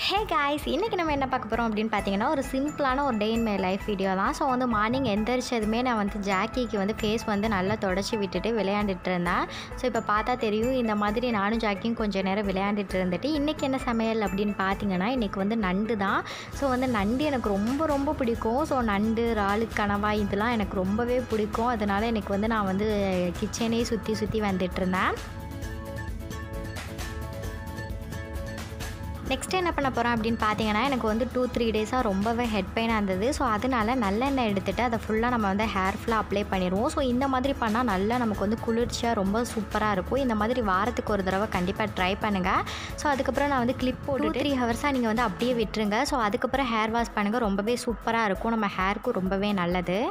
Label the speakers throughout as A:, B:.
A: Hey guys இன்றைக்கி நம்ம என்ன பார்க்க போகிறோம் அப்படின்னு பார்த்தீங்கன்னா ஒரு சிம்பிளான ஒரு day in my life video தான் ஸோ வந்து மார்னிங் எந்திரிச்சதுமே நான் வந்து ஜாக்கிக்கு வந்து ஃபேஸ் வந்து நல்லா தொடச்சி விட்டுட்டு விளையாண்டுட்டு இருந்தேன் ஸோ இப்போ பார்த்தா தெரியும் இந்த மாதிரி நானும் ஜாக்கியும் கொஞ்சம் நேரம் விளையாண்டுட்டு இருந்துட்டு இன்றைக்கி என்ன சமையல் அப்படின்னு பார்த்தீங்கன்னா இன்றைக்கி வந்து நண்டு தான் ஸோ வந்து நண்டு எனக்கு ரொம்ப ரொம்ப பிடிக்கும் ஸோ நண்டு இறாலு கனவா இதெல்லாம் எனக்கு ரொம்பவே பிடிக்கும் அதனால் எனக்கு வந்து நான் வந்து கிச்சனே சுற்றி சுற்றி வந்துட்டு இருந்தேன் நெக்ஸ்ட் என்ன பண்ண போகிறேன் அப்படின்னு பார்த்தீங்கன்னா எனக்கு வந்து டூ த்ரீ டேஸாக ரொம்பவே ஹெட் பெயினாக இருந்தது ஸோ அதனால நல்லெண்ணெய் எடுத்துகிட்டு அதை ஃபுல்லாக நம்ம வந்து ஹேர் ஃபுல்லாக அப்ளை பண்ணிடுவோம் ஸோ இந்த மாதிரி பண்ணால் நல்லா நமக்கு வந்து குளிர்ச்சியாக ரொம்ப சூப்பராக இருக்கும் இந்த மாதிரி வாரத்துக்கு ஒரு தடவை கண்டிப்பாக ட்ரை பண்ணுங்கள் ஸோ அதுக்கப்புறம் நான் வந்து கிளிப் போட்டு த்ரீ ஹவர்ஸாக நீங்கள் வந்து அப்படியே விட்டுருங்க ஸோ அதுக்கப்புறம் ஹேர் வாஷ் பண்ணுங்கள் ரொம்பவே சூப்பராக இருக்கும் நம்ம ஹேருக்கும் ரொம்பவே நல்லது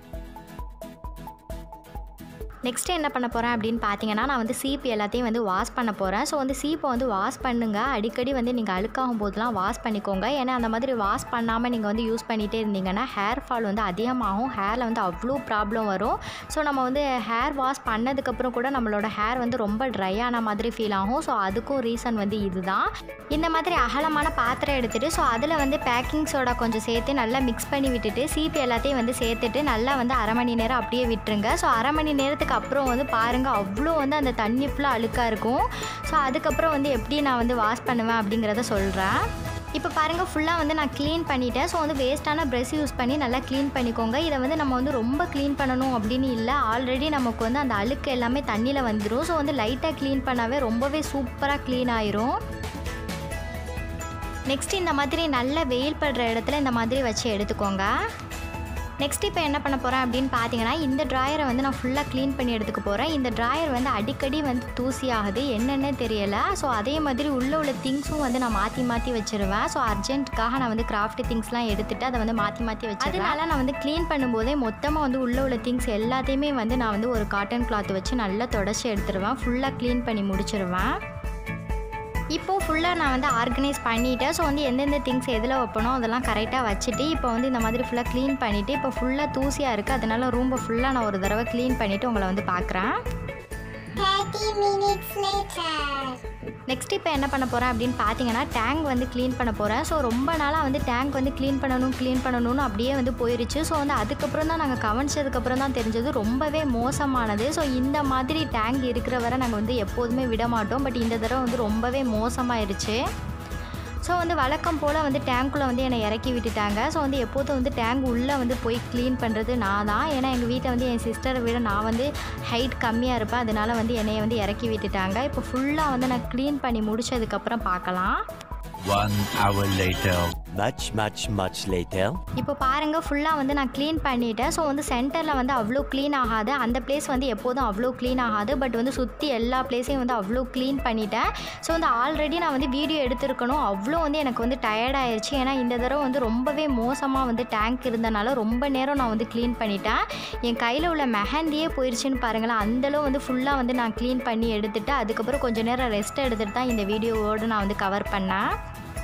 A: நெக்ஸ்ட்டு என்ன பண்ண போகிறேன் அப்படின்னு பார்த்தீங்கன்னா நான் வந்து சீப்பு எல்லாத்தையும் வந்து வாஷ் பண்ண போகிறேன் ஸோ வந்து சீப்பை வந்து வாஷ் பண்ணுங்கள் அடிக்கடி வந்து நீங்கள் அழுக்காகும் போதெல்லாம் வாஷ் பண்ணிக்கோங்க ஏன்னா அந்த மாதிரி வாஷ் பண்ணாமல் நீங்கள் வந்து யூஸ் பண்ணிகிட்டே இருந்தீங்கன்னா ஹேர் ஃபால் வந்து அதிகமாகும் ஹேரில் வந்து அவ்வளோ ப்ராப்ளம் வரும் ஸோ நம்ம வந்து ஹேர் வாஷ் பண்ணதுக்கப்புறம் கூட நம்மளோட ஹேர் வந்து ரொம்ப ட்ரை ஆன மாதிரி ஃபீல் ஆகும் ஸோ அதுக்கும் ரீசன் வந்து இதுதான் இந்த மாதிரி அகலமான பாத்திரம் எடுத்துகிட்டு ஸோ அதில் வந்து பேக்கிங் சோடா கொஞ்சம் சேர்த்து நல்லா மிக்ஸ் பண்ணி விட்டுட்டு சீப்பு எல்லாத்தையும் வந்து சேர்த்துட்டு நல்லா வந்து அரை மணி நேரம் அப்படியே விட்டுருங்க ஸோ அரை மணி நேரத்துக்கு அப்புறம் வந்து பாருங்கள் அவ்வளோ வந்து அந்த தண்ணி ஃபுல்லாக அழுக்காக இருக்கும் ஸோ அதுக்கப்புறம் வந்து எப்படி நான் வந்து வாஷ் பண்ணுவேன் அப்படிங்கிறத சொல்கிறேன் இப்போ பாருங்கள் ஃபுல்லாக வந்து நான் க்ளீன் பண்ணிட்டேன் ஸோ வந்து வேஸ்ட்டான ப்ரெஷ் யூஸ் பண்ணி நல்லா க்ளீன் பண்ணிக்கோங்க இதை வந்து நம்ம வந்து ரொம்ப க்ளீன் பண்ணணும் அப்படின்னு இல்லை ஆல்ரெடி நமக்கு வந்து அந்த அழுக்கு எல்லாமே தண்ணியில் வந்துடும் ஸோ வந்து லைட்டாக க்ளீன் பண்ணாவே ரொம்பவே சூப்பராக க்ளீன் ஆயிரும் நெக்ஸ்ட் இந்த மாதிரி நல்ல வெயில் படுற இடத்துல இந்த மாதிரி வச்சு எடுத்துக்கோங்க நெக்ஸ்ட் இப்போ என்ன பண்ண போகிறேன் அப்படின்னு பார்த்தீங்கன்னா இந்த ட்ராயரை வந்து நான் ஃபுல்லாக க்ளீன் பண்ணி எடுத்துக்க போகிறேன் இந்த ட்ராயர் வந்து அடிக்கடி வந்து தூசி ஆகுது என்னென்ன தெரியல ஸோ அதே மாதிரி உள்ளே உள்ள திங்ஸும் வந்து நான் மாற்றி மாற்றி வச்சிருவேன் ஸோ அர்ஜென்ட்டுக்காக நான் வந்து கிராஃப்ட் திங்ஸ்லாம் எடுத்துகிட்டு அதை வந்து மாற்றி மாற்றி வச்சிருவேன் அதனால நான் வந்து க்ளீன் பண்ணும்போதே மொத்தமாக வந்து உள்ளே உள்ள திங்ஸ் எல்லாத்தையுமே வந்து நான் வந்து ஒரு காட்டன் கிளாத் வச்சு நல்லா தொடச்சி எடுத்துருவேன் ஃபுல்லாக க்ளீன் பண்ணி முடிச்சிருவேன் இப்போது ஃபுல்லாக நான் வந்து ஆர்கனைஸ் பண்ணிவிட்டேன் ஸோ வந்து எந்தெந்த திங்ஸ் எதில் வைப்பனோ அதெல்லாம் கரெக்டாக வச்சுட்டு இப்போ வந்து இந்த மாதிரி ஃபுல்லாக க்ளீன் பண்ணிவிட்டு இப்போ ஃபுல்லாக தூசியாக இருக்குது அதனால ரூம்பை ஃபுல்லாக நான் ஒரு தடவை க்ளீன் பண்ணிவிட்டு உங்களை வந்து பார்க்குறேன்
B: 30 minutes later.
A: நெக்ஸ்ட் இப்போ என்ன பண்ண போகிறேன் அப்படின்னு பார்த்தீங்கன்னா டேங்க் வந்து க்ளீன் பண்ண போகிறேன் ஸோ ரொம்ப நாளாக வந்து டேங்க் வந்து க்ளீன் பண்ணணும் க்ளீன் பண்ணணும்னு அப்படியே வந்து போயிருச்சு ஸோ வந்து அதுக்கப்புறம் தான் நாங்கள் கவனிச்சதுக்கப்புறம் தான் தெரிஞ்சது ரொம்பவே மோசமானது ஸோ இந்த மாதிரி டேங்க் இருக்கிற வரை நாங்கள் வந்து எப்போதுமே விட மாட்டோம் பட் இந்த தடவை வந்து ரொம்பவே மோசமாயிருச்சு ஸோ வந்து வழக்கம் போல் வந்து டேங்க்குள்ளே வந்து என்னை இறக்கி விட்டுட்டாங்க ஸோ வந்து எப்போதும் வந்து டேங்க் உள்ளே வந்து போய் க்ளீன் பண்ணுறது நான் தான் ஏன்னா எங்கள் வீட்டில் வந்து என் சிஸ்டரை விட நான் வந்து ஹைட் கம்மியாக இருப்பேன் அதனால வந்து என்னைய வந்து இறக்கி விட்டுட்டாங்க இப்போ ஃபுல்லாக வந்து நான் க்ளீன் பண்ணி முடிச்சதுக்கப்புறம் பார்க்கலாம்
C: One hour later.
D: Much, much, much later.
A: இப்போ பாருங்கள் ஃபுல்லாக வந்து நான் க்ளீன் பண்ணிட்டேன் ஸோ வந்து சென்டரில் வந்து அவ்வளோ க்ளீன் ஆகாது அந்த பிளேஸ் வந்து எப்போதும் அவ்வளோ க்ளீன் ஆகாது பட் வந்து சுற்றி எல்லா பிளேஸையும் வந்து அவ்வளோ க்ளீன் பண்ணிட்டேன் ஸோ வந்து ஆல்ரெடி நான் வந்து வீடியோ எடுத்திருக்கணும் அவ்வளோ வந்து எனக்கு வந்து டயர்ட் ஆயிடுச்சு ஏன்னா இந்த தடவை வந்து ரொம்பவே மோசமாக வந்து டேங்க் இருந்தனால ரொம்ப நேரம் நான் வந்து க்ளீன் பண்ணிட்டேன் என் கையில் உள்ள மெஹந்தியே போயிடுச்சுன்னு பாருங்களேன் அந்தளவு வந்து ஃபுல்லாக வந்து நான் க்ளீன் பண்ணி எடுத்துட்டு அதுக்கப்புறம் கொஞ்சம் நேரம் ரெஸ்ட் எடுத்துட்டு தான் இந்த வீடியோவோடு நான் வந்து கவர் பண்ணேன்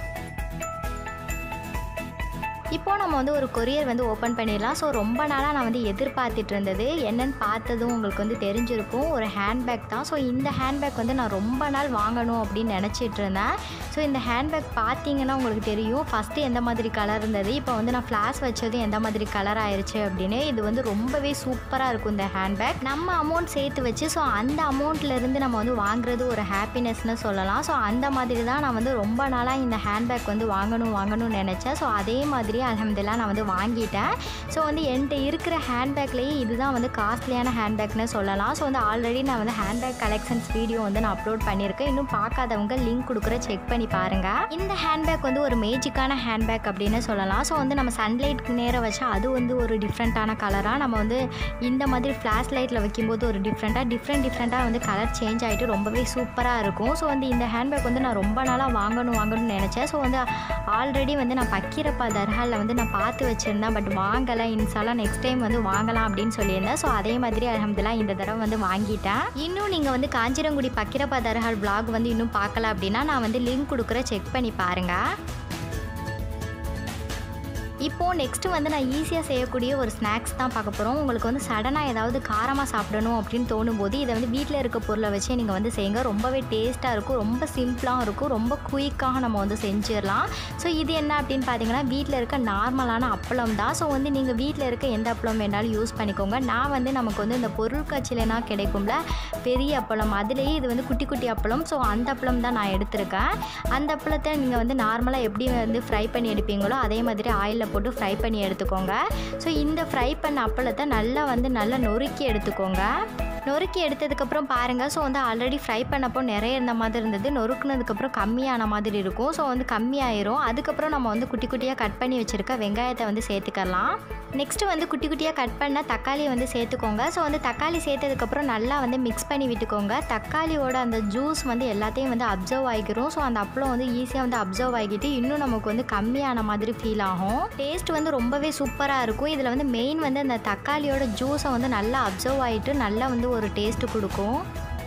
A: இப்போ நம்ம வந்து ஒரு கொரியர் வந்து ஓப்பன் பண்ணிடலாம் ஸோ ரொம்ப நாளாக நான் வந்து எதிர்பார்த்துட்டு இருந்தது என்னன்னு பார்த்ததும் உங்களுக்கு வந்து தெரிஞ்சிருக்கும் ஒரு ஹேண்ட்பேக் தான் ஸோ இந்த ஹேண்ட்பேக் வந்து நான் ரொம்ப நாள் வாங்கணும் அப்படின்னு நினச்சிட்டு இருந்தேன் ஸோ இந்த ஹேண்ட்பேக் பார்த்தீங்கன்னா உங்களுக்கு தெரியும் ஃபஸ்ட்டு எந்த மாதிரி கலர் இருந்தது இப்போ வந்து நான் ஃப்ளாஷ் வச்சது எந்த மாதிரி கலர் ஆயிருச்சு அப்படின்னு இது வந்து ரொம்பவே சூப்பராக இருக்கும் இந்த ஹேண்ட்பேக் நம்ம அமௌண்ட் சேர்த்து வச்சு ஸோ அந்த அமௌண்ட்லேருந்து நம்ம வந்து வாங்குறது ஒரு ஹாப்பினஸ்னு சொல்லலாம் ஸோ அந்த மாதிரி தான் நான் வந்து ரொம்ப நாளாக இந்த ஹேண்ட்பேக் வந்து வாங்கணும் வாங்கணும்னு நினச்சேன் ஸோ அதே மாதிரி அலமதுல்லா நான் வந்து வாங்கிட்டேன் ஸோ வந்து என்கிட்ட இருக்கிற ஹேண்ட்பேக்லேயே இதுதான் வந்து காஸ்ட்லியான ஹேண்ட்பேக்னு சொல்லலாம் ஸோ வந்து ஆல்ரெடி நான் வந்து ஹேண்ட்பேக் கலெக்ஷன்ஸ் வீடியோ வந்து நான் அப்லோட் பண்ணியிருக்கேன் இன்னும் பார்க்காதவங்க லிங்க் கொடுக்குற செக் பண்ணி பாருங்கள் இந்த ஹேண்ட்பேக் வந்து ஒரு மேஜிக்கான ஹேண்ட்பேக் அப்படின்னு சொல்லலாம் ஸோ வந்து நம்ம சன்லைட் நேரம் வச்சா அது வந்து ஒரு டிஃப்ரெண்ட்டான கலராக நம்ம வந்து இந்த மாதிரி ஃப்ளாஷ் லைட்டில் வைக்கும்போது ஒரு டிஃப்ரெண்ட்டாக டிஃப்ரெண்ட் டிஃப்ரெண்ட்டாக வந்து கலர் சேஞ்ச் ஆகிட்டு ரொம்பவே சூப்பராக இருக்கும் ஸோ வந்து இந்த ஹேண்ட்பேக் வந்து நான் ரொம்ப நாளாக வாங்கணும் வாங்கணும்னு நினச்சேன் ஸோ வந்து ஆல்ரெடி வந்து நான் பக்கீரப்பா தர்ஹாலில் வந்து நான் பார்த்து வச்சுருந்தேன் பட் வாங்கலை இன்சாலாம் நெக்ஸ்ட் டைம் வந்து வாங்கலாம் அப்படின்னு சொல்லியிருந்தேன் ஸோ அதே மாதிரி அலமதுல்லா இந்த தடவை வந்து வாங்கிட்டேன் இன்னும் நீங்கள் வந்து காஞ்சிரங்குடி பக்கீரப்பா தர்ஹால் vlog வந்து இன்னும் பார்க்கல அப்படின்னா நான் வந்து லிங்க் கொடுக்குற செக் பண்ணி பாருங்கள் இப்போது நெக்ஸ்ட்டு வந்து நான் ஈஸியாக செய்யக்கூடிய ஒரு ஸ்நாக்ஸ் தான் பார்க்க போகிறோம் உங்களுக்கு வந்து சடனாக ஏதாவது காரமாக சாப்பிடணும் அப்படின்னு தோணும்போது இதை வந்து வீட்டில் இருக்க பொருளை வச்சே நீங்கள் வந்து செய்யுங்க ரொம்பவே டேஸ்ட்டாக இருக்கும் ரொம்ப சிம்பிளாகவும் இருக்கும் ரொம்ப குயிக்காக நம்ம வந்து செஞ்சிடலாம் ஸோ இது என்ன அப்படின்னு பார்த்தீங்கன்னா வீட்டில் இருக்க நார்மலான அப்பளம் தான் ஸோ வந்து நீங்கள் வீட்டில் இருக்க எந்த அப்பளம் வேணாலும் யூஸ் பண்ணிக்கோங்க நான் வந்து நமக்கு வந்து இந்த பொருட்காட்சியிலனா கிடைக்கும்ல பெரிய அப்பளம் அதுலேயே இது வந்து குட்டி குட்டி அப்பளம் ஸோ அந்த அப்பளம் தான் நான் எடுத்திருக்கேன் அந்த அப்பளத்தை நீங்கள் வந்து நார்மலாக எப்படி வந்து ஃப்ரை பண்ணி எடுப்பீங்களோ அதே மாதிரி ஆயிலில் போட்டு ஃப்ரை பண்ணி எடுத்துக்கோங்க ஸோ இந்த ஃப்ரை பண்ண அப்பளத்தை நல்லா வந்து நல்லா நொறுக்கி எடுத்துக்கோங்க நொறுக்கி எடுத்ததுக்கப்புறம் பாருங்கள் ஸோ வந்து ஆல்ரெடி ஃப்ரை பண்ணப்போ நிறைய இருந்த மாதிரி இருந்தது நொறுக்குனதுக்கப்புறம் கம்மியான மாதிரி இருக்கும் ஸோ வந்து கம்மியாயிரும் அதுக்கப்புறம் நம்ம வந்து குட்டி குட்டியாக கட் பண்ணி வச்சுருக்க வெங்காயத்தை வந்து சேர்த்துக்கலாம் நெக்ஸ்ட்டு வந்து குட்டி குட்டியாக கட் பண்ண தக்காளியை வந்து சேர்த்துக்கோங்க ஸோ வந்து தக்காளி சேர்த்ததுக்கப்புறம் நல்லா வந்து மிக்ஸ் பண்ணி விட்டுக்கோங்க தக்காளியோட அந்த ஜூஸ் வந்து எல்லாத்தையும் வந்து அப்சர்வ் ஆகிக்கிறோம் ஸோ அந்த அப்பளம் வந்து ஈஸியாக வந்து அப்சர்வ் ஆகிட்டு இன்னும் நமக்கு வந்து கம்மியான மாதிரி ஃபீல் ஆகும் டேஸ்ட் வந்து ரொம்பவே சூப்பராக இருக்கும் இதில் வந்து மெயின் வந்து அந்த தக்காளியோட ஜூஸை வந்து நல்லா அப்சர்வ் ஆகிட்டு நல்லா வந்து ஒரு டேஸ்ட்டு கொடுக்கும்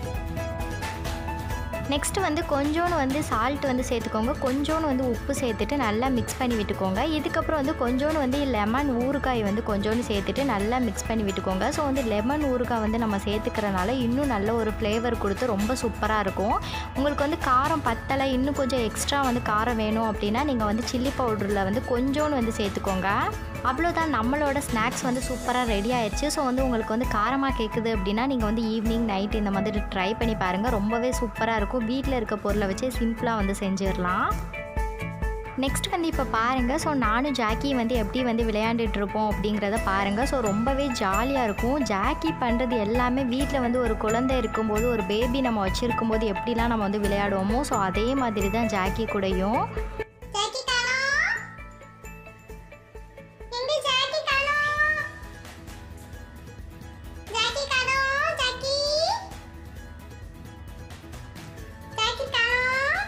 A: நெக்ஸ்ட்டு வந்து கொஞ்சோண்டு வந்து சால்ட் வந்து சேர்த்துக்கோங்க கொஞ்சோண்டு வந்து உப்பு சேர்த்துட்டு நல்லா மிக்ஸ் பண்ணி விட்டுக்கோங்க இதுக்கப்புறம் வந்து கொஞ்சோண்டு வந்து லெமன் ஊறுகாய் வந்து கொஞ்சோண்டு சேர்த்துட்டு நல்லா மிக்ஸ் பண்ணி விட்டுக்கோங்க ஸோ வந்து லெமன் ஊறுகாய் வந்து நம்ம சேர்த்துக்கிறனால இன்னும் நல்ல ஒரு ஃப்ளேவர் கொடுத்து ரொம்ப சூப்பராக இருக்கும் உங்களுக்கு வந்து காரம் பத்தலை இன்னும் கொஞ்சம் எக்ஸ்ட்ரா வந்து காரம் வேணும் அப்படின்னா நீங்கள் வந்து சில்லி பவுடரில் வந்து கொஞ்சோண்டு வந்து சேர்த்துக்கோங்க அவ்வளோதான் நம்மளோட ஸ்நாக்ஸ் வந்து சூப்பராக ரெடி ஆயிடுச்சு ஸோ வந்து உங்களுக்கு வந்து காரமாக கேட்குது அப்படின்னா நீங்கள் வந்து ஈவினிங் நைட் இந்த மாதிரி ட்ரை பண்ணி பாருங்கள் ரொம்பவே சூப்பராக இருக்கும் வீட்டில் இருக்க பொருளை வச்சு சிம்பிளாக வந்து செஞ்சிடலாம் நெக்ஸ்ட் வந்து இப்போ பாருங்கள் ஸோ நானும் ஜாக்கி வந்து எப்படி வந்து விளையாண்டுட்டு இருப்போம் அப்படிங்கிறத பாருங்கள் ஸோ ரொம்பவே ஜாலியாக இருக்கும் ஜாக்கி பண்ணுறது எல்லாமே வீட்டில் வந்து ஒரு குழந்தை இருக்கும்போது ஒரு பேபி நம்ம வச்சுருக்கும்போது எப்படிலாம் நம்ம வந்து விளையாடுவோமோ ஸோ அதே மாதிரி தான் ஜாக்கி கூடயும்
B: ஜாக்கி காணோம் எங்க ஜாக்கி காணோம் ஜாக்கி காணோம் ஜாக்கி ஜாக்கி காணோம்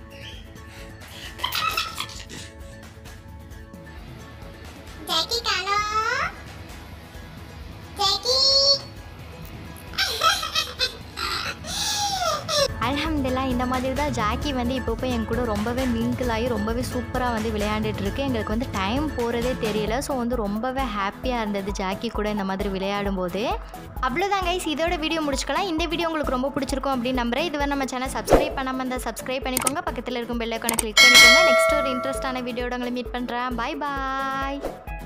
B: ஜாக்கி காணோம் ஜாக்கி
A: அல்ஹம்துலில்லா இந்த மாதிரி தான் ஜாக்கி வந்து இப்போ போய் என் கூட ரொம்பவே மிங்கிள் ஆகி ரொம்பவே சூப்பராக வந்து விளையாண்டுட்டு இருக்கு எங்களுக்கு வந்து டைம் போகிறதே தெரியல ஸோ வந்து ரொம்பவே ஹாப்பியாக இருந்தது ஜாக்கி கூட இந்த மாதிரி விளையாடும் போது அவ்வளோதான் கைஸ் இதோட வீடியோ முடிச்சுக்கலாம் இந்த வீடியோ உங்களுக்கு ரொம்ப பிடிச்சிருக்கும் அப்படின்னு நம்புறேன் இதுவரை நம்ம சேனல் சப்ஸ்கிரைப் பண்ணாமல் இருந்தால் சப்ஸ்கிரைப் பண்ணிக்கோங்க பக்கத்தில் இருக்கும் பெல் ஐக்கானை கிளிக் பண்ணிக்கோங்க நெக்ஸ்ட் ஒரு இன்ட்ரெஸ்டான வீடியோட உங்களை மீட் பண்ணுறேன் பாய் பாய்